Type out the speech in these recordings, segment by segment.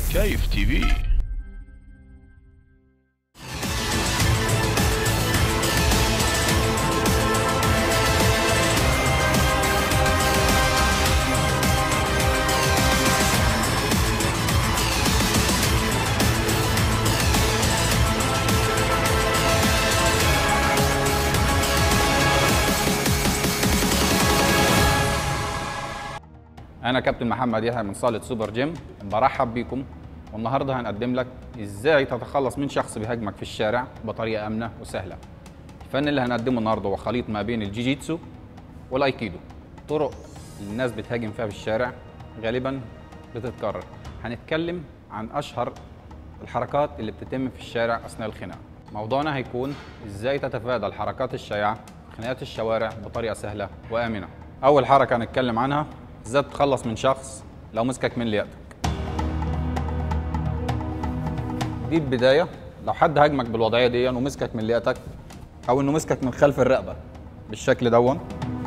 كيف تي في انا كابتن محمد يحيى من صاله سوبر جيم برحب بيكم والنهارده هنقدم لك ازاي تتخلص من شخص بيهاجمك في الشارع بطريقه امنه وسهله الفن اللي هنقدمه النهارده هو خليط ما بين الجيجيتسو والايكيدو طرق الناس بتهاجم فيها في الشارع غالبا بتتكرر هنتكلم عن اشهر الحركات اللي بتتم في الشارع اثناء الخناق موضوعنا هيكون ازاي تتفادى الحركات الشائعه في خناقات الشوارع بطريقه سهله وامنه اول حركه هنتكلم عنها ازاي تتخلص من شخص لو مسكك من لياقتك دي البدايه لو حد هاجمك بالوضعيه دي ومسكك من لياقتك او انه مسكك من خلف الرقبه بالشكل دون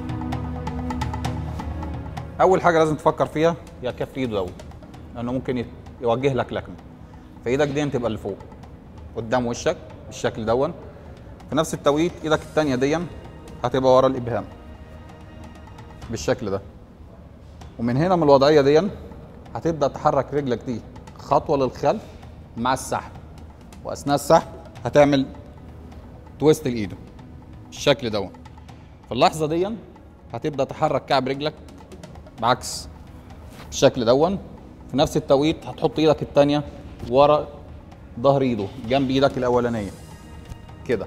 اول حاجه لازم تفكر فيها هي كف ايده دوت لانه ممكن يت- يوجه لك لكمه فايدك دي تبقى اللي فوق قدام وشك بالشكل دون في نفس التوقيت ايدك التانية دي هتبقى ورا الابهام بالشكل ده ومن هنا من الوضعيه دي هتبدا تحرك رجلك دي خطوه للخلف مع السحب واثناء السحب هتعمل تويست الايد بالشكل دون في اللحظه دي هتبدا تحرك كعب رجلك بعكس بالشكل دون في نفس التوقيت هتحط ايدك التانية ورا ظهر ايده جنب ايدك الاولانيه كده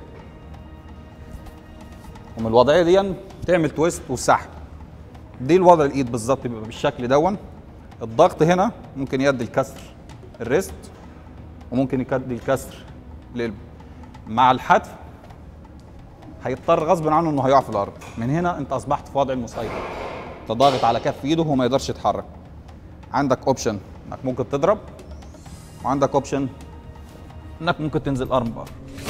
ومن الوضعيه دي تعمل تويست وسحب دي الوضع الايد بالظبط بيبقى بالشكل دون الضغط هنا ممكن يؤدي الكسر الريست وممكن يؤدي الكسر القلب مع الحتف هيضطر غصب عنه انه هيقع في الارض من هنا انت اصبحت في وضع المسيطر انت ضاغط على كف ايده وما يقدرش يتحرك عندك اوبشن انك ممكن تضرب وعندك اوبشن انك ممكن تنزل ارم بار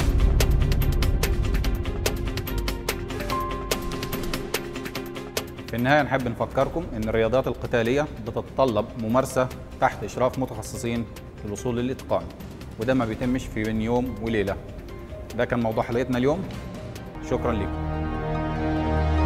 في النهاية نحب نفكركم إن الرياضات القتالية بتتطلب ممارسة تحت إشراف متخصصين للوصول للإتقان وده ما بيتمش في بين يوم وليلة ده كان موضوع حلقتنا اليوم شكرا لكم